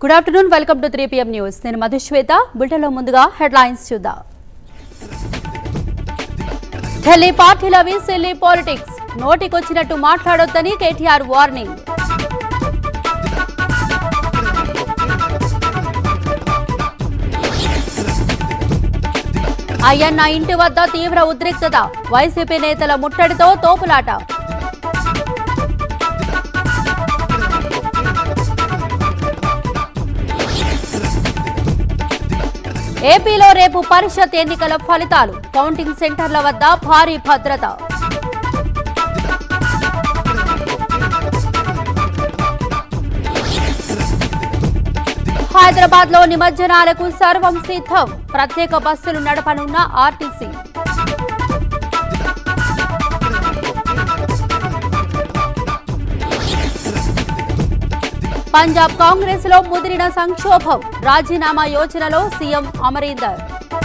good afternoon welcome to three PM news నేను మధుశ్వేత బులెటిన్లో ముందుగా హెడ్లైన్స్ చూద్దాం ఢిల్లీ పార్టీలవి సిల్లీ పాలిటిక్స్ నోటికొచ్చినట్టు మాట్లాడొద్దని కేటీఆర్ వార్నింగ్ అయ్యన్న ఇంటి వద్ద తీవ్ర ఉద్రిక్తత వైసీపీ నేతల ముట్టడితో తోపులాట ఏపీలో రేపు పరిషత్ ఎన్నికల ఫలితాలు కౌంటింగ్ సెంటర్ల వద్ద భారీ భద్రత హైదరాబాద్ లో నిమజ్జనాలకు సర్వం సిద్ధం ప్రత్యేక బస్సులు నడపనున్న ఆర్టీసీ పంజాబ్ కాంగ్రెస్ లో ముదిరిన సంక్షోభం రాజీనామా యోచనలో సీఎం అమరీందర్